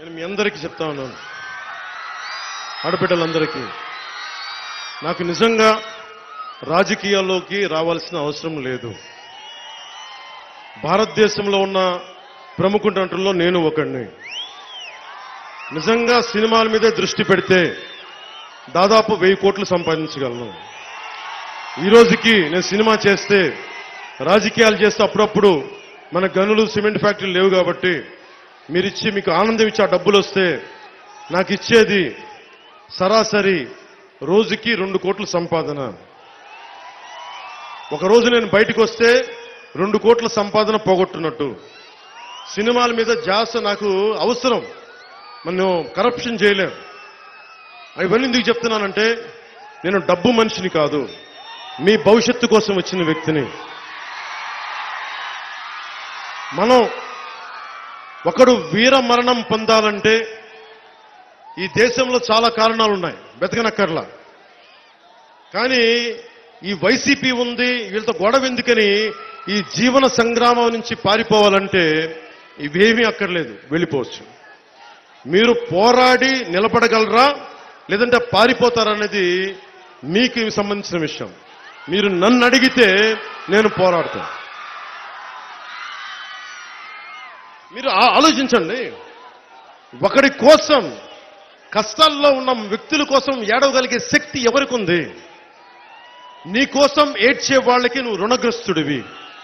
నేను మీ అందరికీ చెప్తా ఉన్నాను ఆడబిడ్డలందరికీ నాకు నిజంగా రాజకీయాల్లోకి రావాల్సిన అవసరం లేదు భారతదేశంలో ఉన్న ప్రముఖ నటుల్లో నేను ఒకడిని నిజంగా సినిమాల మీదే దృష్టి పెడితే దాదాపు వెయ్యి కోట్లు సంపాదించగలను ఈ రోజుకి నేను సినిమా చేస్తే రాజకీయాలు చేస్తే అప్పుడప్పుడు మన గనులు సిమెంట్ ఫ్యాక్టరీలు లేవు కాబట్టి మీరు ఇచ్చి మీకు ఆనందం ఇచ్చి ఆ డబ్బులు వస్తే నాకు ఇచ్చేది సరాసరి రోజుకి రెండు కోట్ల సంపాదన ఒక రోజు నేను బయటకు వస్తే రెండు కోట్ల సంపాదన పోగొట్టున్నట్టు సినిమాల మీద జాస నాకు అవసరం మనం కరప్షన్ చేయలేం ఇవన్నీ ఎందుకు చెప్తున్నానంటే నేను డబ్బు మనిషిని కాదు మీ భవిష్యత్తు కోసం వచ్చిన వ్యక్తిని మనం ఒకడు వీర మరణం పొందాలంటే ఈ దేశంలో చాలా కారణాలు ఉన్నాయి బతకనక్కర్లా కానీ ఈ వైసీపీ ఉంది వీళ్ళతో గొడవ ఎందుకని ఈ జీవన సంగ్రామం నుంచి పారిపోవాలంటే ఇవేమీ అక్కర్లేదు వెళ్ళిపోవచ్చు మీరు పోరాడి నిలబడగలరా లేదంటే పారిపోతారనేది మీకు సంబంధించిన విషయం మీరు నన్ను అడిగితే నేను పోరాడతాను మీరు ఆ- ఆలోచించండి ఒకడి కోసం కష్టాల్లో ఉన్న వ్యక్తుల కోసం ఏడవగలిగే శక్తి ఎవరికి ఉంది నీ కోసం ఏడ్చే వాళ్ళకి నువ్వు రుణగ్రస్తుడివి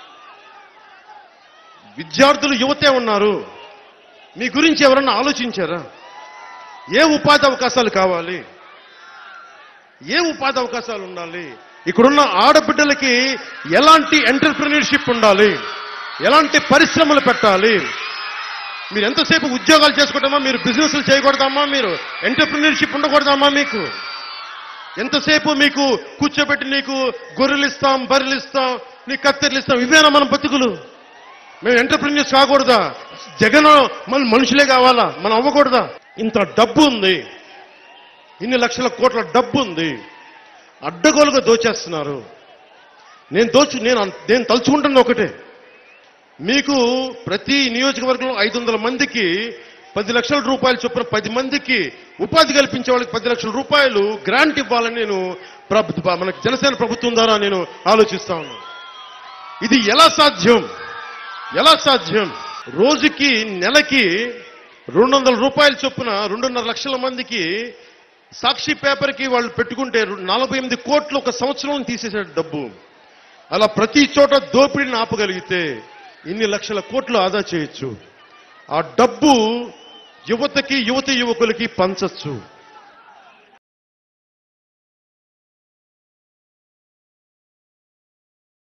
విద్యార్థులు యువతే ఉన్నారు మీ గురించి ఎవరన్నా ఆలోచించారా ఏ ఉపాధి అవకాశాలు కావాలి ఏ ఉపాధి అవకాశాలు ఉండాలి ఇక్కడున్న ఆడబిడ్డలకి ఎలాంటి ఎంటర్ప్రినర్షిప్ ఉండాలి ఎలాంటి పరిశ్రమలు పెట్టాలి మీరు ఎంతసేపు ఉద్యోగాలు చేసుకోవడమా మీరు బిజినెస్లు చేయకూడదమ్మా మీరు ఎంటర్ప్రినర్షిప్ ఉండకూడదమ్మా మీకు ఎంతసేపు మీకు కూర్చోబెట్టి నీకు గొర్రెలు ఇస్తాం బర్రెలు ఇస్తాం నీకు కత్తెరలు ఇస్తాం ఇవేనా మన బతుకులు మేము ఎంటర్ప్రినర్స్ కాకూడదా జగన్ మన మనుషులే కావాలా మనం అవ్వకూడదా ఇంత డబ్బు ఉంది ఇన్ని లక్షల కోట్ల డబ్బు ఉంది అడ్డగోలుగా దోచేస్తున్నారు నేను దోచు నేను అన్- నేను తలుచుకుంటున్న ఒకటే మీకు ప్రతి నియోజకవర్గంలో ఐదు వందల మందికి పది లక్షల రూపాయలు చొప్పున పది మందికి ఉపాధి కల్పించే వాళ్ళకి పది లక్షల రూపాయలు గ్రాంట్ ఇవ్వాలని నేను ప్రభు- మన జనసేన ప్రభుత్వం ద్వారా నేను ఆలోచిస్తా ఉన్నాను ఇది ఎలా సాధ్యం ఎలా సాధ్యం రోజుకి నెలకి రెండు వందల రూపాయల చొప్పున రెండున్నర లక్షల మందికి సాక్షి పేపర్కి వాళ్ళు పెట్టుకుంటే రు- నలభై ఎనిమిది కోట్లు ఒక సంవత్సరం తీసేసే డబ్బు అలా ప్రతి చోట దోపిడీని ఆపగలిగితే ఇన్ని లక్షల కోట్లు ఆదా చేయొచ్చు ఆ డబ్బు యువతకి యువతి యువకులకి పంచచ్చు